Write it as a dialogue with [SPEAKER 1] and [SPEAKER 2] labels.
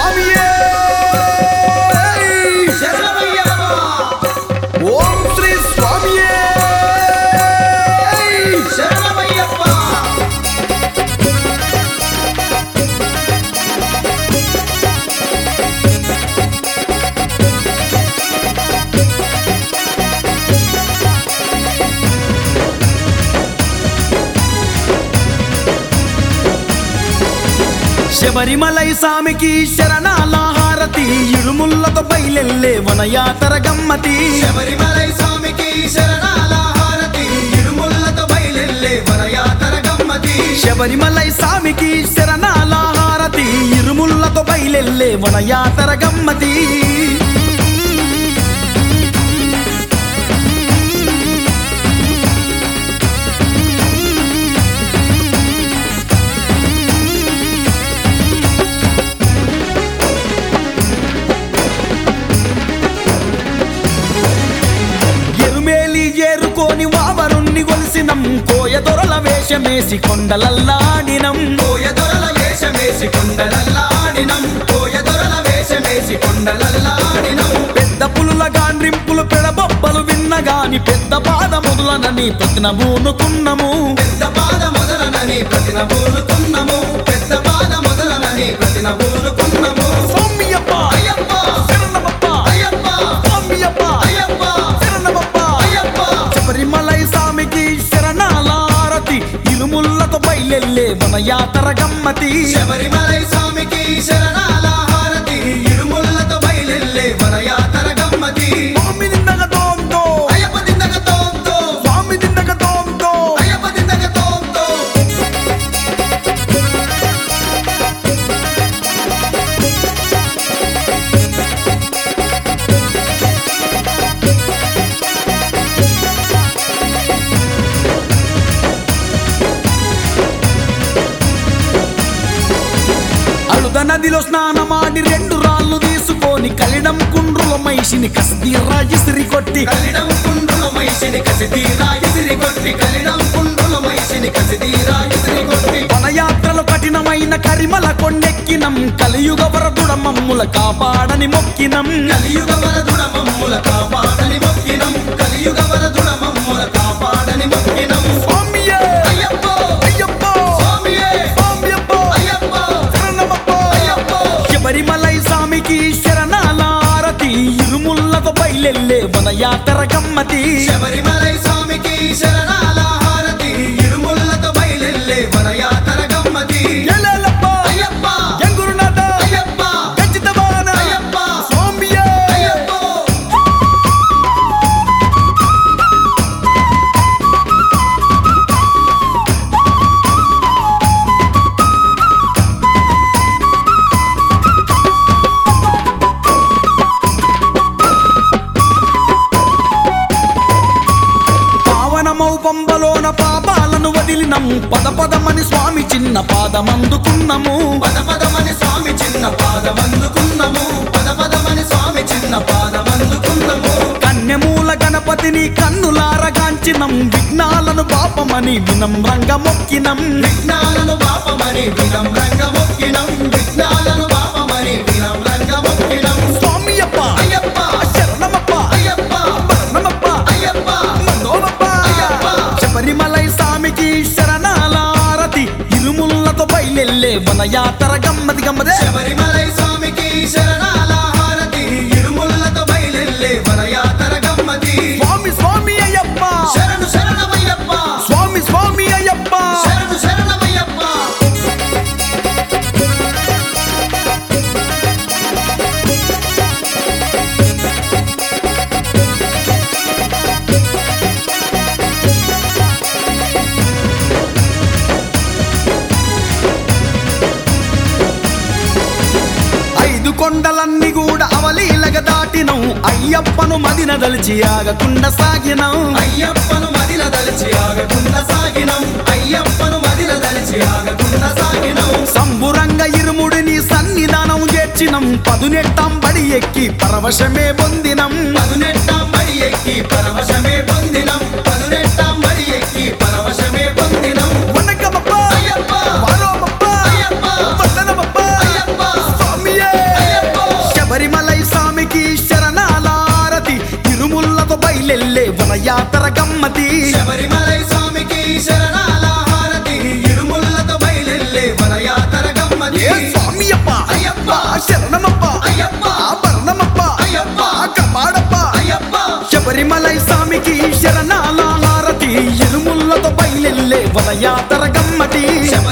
[SPEAKER 1] స్వామియే ఓం శ్రీ స్వామియే శబరిమలై స్వామికి శరణాల హారతి ఇరుముల్లతో బయలెల్లే వనయాతర గమ్మతి
[SPEAKER 2] శబరిమలై స్వామికి శరణాల హారతి ఇరుముల్లతో బయలెల్లే వరయాతర గమ్మతి
[SPEAKER 1] శబరిమలై స్వామికి శరణాల హారతి ఇరుముల్లతో బయలెల్లే వనయాతర గమ్మతి ఎరుమేలి ఏరుకోని వావరుణ్ణి గొలిసినం కోయ దొరల వేషమేసి కొండలల్లాడినం
[SPEAKER 2] కోయ దొరల వేషమేసి కొండలల్లాడినం కోయ దొరల వేషమేసి కొండలల్లాడినం
[SPEAKER 1] పెద్ద పులుల గాండ్రింపులు పెడబొబ్బలు విన్నగాని పెద్ద పాద మొదలనని ప్రతినబూనుకున్నము
[SPEAKER 2] పెద్ద పాద మొదలనని ప్రతిన బోలుకున్నము పెద్ద పాద మొదలనని ప్రతిన బోలుకున్నము
[SPEAKER 1] స్వామియప్ప
[SPEAKER 2] అయ్యప్ప
[SPEAKER 1] శరణమప్ప
[SPEAKER 2] అయ్యప్ప
[SPEAKER 1] స్వామియప్ప
[SPEAKER 2] అయ్యప్ప
[SPEAKER 1] శరణమప్ప
[SPEAKER 2] అయ్యప్ప
[SPEAKER 1] శబరిమలై స్వామికి శరణాల హారతి ఇరుముల్లతో బయలెల్లే వనయాతర గమ్మతి
[SPEAKER 2] శబరిమలై స్వామికి శరణాల హారతి ఇరుముల్లతో బయలెల్లే వరయాతర గమ్మతి
[SPEAKER 1] స్వామి నిందగ తోంతో
[SPEAKER 2] అయ్యప్ప దిందగ తోంతో
[SPEAKER 1] స్వామి నిందగ తోంతో
[SPEAKER 2] అయ్యప్ప దిందగ తోంతో
[SPEAKER 1] అழுద నదిలో స్నానమాడి రెండు రాళ్ళు తీసుకొని కలిడం కుండ్రుల మైషిని కస్తీరా ఇసిరి కొట్టి
[SPEAKER 2] కలిడం కుండ్రుల మైషిని కసి తీరా ఇసిరి కొట్టి కలిడం కుండ్రుల మైషిని కసి తీరా ఇసిరి కొట్టి
[SPEAKER 1] వనయాత్రలు కఠినమైన కరిమల కొండెక్కినం కలియుగ వరదుడ మమ్ముల కాపాడని మొక్కినం
[SPEAKER 2] కలియుగ వరదుడ మమ్ముల కాపాడని మొక్కినం కలియుగ వరదుడ మమ్ముల కాపాడని మొక్కినం
[SPEAKER 1] స్వామియే
[SPEAKER 2] అయ్యప్ప
[SPEAKER 1] అయ్యప్ప
[SPEAKER 2] స్వామియే
[SPEAKER 1] స్వామియప్ప
[SPEAKER 2] అయ్యప్ప
[SPEAKER 1] శరణమప్ప
[SPEAKER 2] అయ్యప్ప
[SPEAKER 1] శబరిమలై స్వామికి శరణాల హారతి ఇరుముల్లతో బయలెల్లే వనయాత్ర గమ్మతి
[SPEAKER 2] శబరిమలై స్వామికి శరణాల హారతి ఇరుముల్లతో బయలెల్లే వరయాతర గమ్మతి
[SPEAKER 1] ఎలెలప్ప
[SPEAKER 2] అయ్యప్ప
[SPEAKER 1] ఎంగురునాథ
[SPEAKER 2] అయ్యప్ప
[SPEAKER 1] ఖచ్చితమాన
[SPEAKER 2] అయ్యప్ప
[SPEAKER 1] స్వామియే
[SPEAKER 2] అయ్యప్ప
[SPEAKER 1] పావనమౌ పంబలోన పాపాలను వదిలినం పద పదమని స్వామి చిన్న పాదమందుకున్నము
[SPEAKER 2] పద పదమని స్వామి చిన్న పాదమందుకున్నము పద పదమని స్వామి చిన్న పాదమందుకున్నము
[SPEAKER 1] కన్యమూల గణపతిని కన్నులారగాంచినం విఘ్నాలను పాపమని వినమ్రంగ మొక్కినం
[SPEAKER 2] విఘ్నాలను పాపమని వినమ్రంగ మొక్కినం విఘ్నాలను పాపమని వినమ్రంగ మొక్కినం
[SPEAKER 1] స్వామియప్ప
[SPEAKER 2] అయ్యప్ప
[SPEAKER 1] శరణమప్ప
[SPEAKER 2] అయ్యప్ప
[SPEAKER 1] మరణమప్ప
[SPEAKER 2] అయ్యప్ప
[SPEAKER 1] మనోమప్ప
[SPEAKER 2] అయ్యప్ప.
[SPEAKER 1] శబరిమలై స్వామికి శరణాల హారతి ఇరుముల్లతో బయలెల్లే వనయాతర గమ్మతి గమ్మదే
[SPEAKER 2] శబరిమలై స్వామికి శరణాల హారతి ఇరుముల్లతో బయలెల్లే వరయాతర గమ్మతి
[SPEAKER 1] స్వామి స్వామి అయ్యప్ప
[SPEAKER 2] శరణు శరణమయ్యప్ప
[SPEAKER 1] స్వామి స్వామి అయ్యప్ప
[SPEAKER 2] శరణు శరణమయ్యప్ప
[SPEAKER 1] ఐదు కొండలన్నీ కూడా అవలీలగా దాటినం అయ్యప్పను మదిన దలిచి ఆగకుండా సాగినం
[SPEAKER 2] అయ్యప్పను మదిల దలిచి ఆగకుండా సాగినం అయ్యప్పను మదిల దలిచి ఆగకుండా సాగినం
[SPEAKER 1] సంబురంగ ఇరుముడిని సన్నిధానం చేర్చినం పదునెట్టాం బడి ఎక్కి పరవశమే పొందినం
[SPEAKER 2] పదునెట్టాం బడి ఎక్కి పరవశమే పొందినం పదునెట్టాం బడి ఎక్కి పరవశమే పొందినం
[SPEAKER 1] వనకమప్ప
[SPEAKER 2] అయ్యప్ప
[SPEAKER 1] వారోమప్ప
[SPEAKER 2] అయ్యప్ప
[SPEAKER 1] వదనమప్ప
[SPEAKER 2] అయ్యప్ప
[SPEAKER 1] స్వామియే బయలెల్లే వనయాతర గమ్మతి
[SPEAKER 2] శబరిమలై స్వామికి శరణాల హారతి ఇరుములతో బయలెల్లే వనయాతర గమ్మతి
[SPEAKER 1] ఏ స్వామి అప్ప
[SPEAKER 2] అయ్యప్ప
[SPEAKER 1] శరణమప్ప
[SPEAKER 2] అయ్యప్ప
[SPEAKER 1] భరణమప్ప
[SPEAKER 2] అయ్యప్ప
[SPEAKER 1] కపాడప్ప
[SPEAKER 2] అయ్యప్ప
[SPEAKER 1] శబరిమలై స్వామికి శరణాల హారతి ఇరుముల్లతో బయలెల్లే వనయాతర గమ్మతి
[SPEAKER 2] శబరిమలై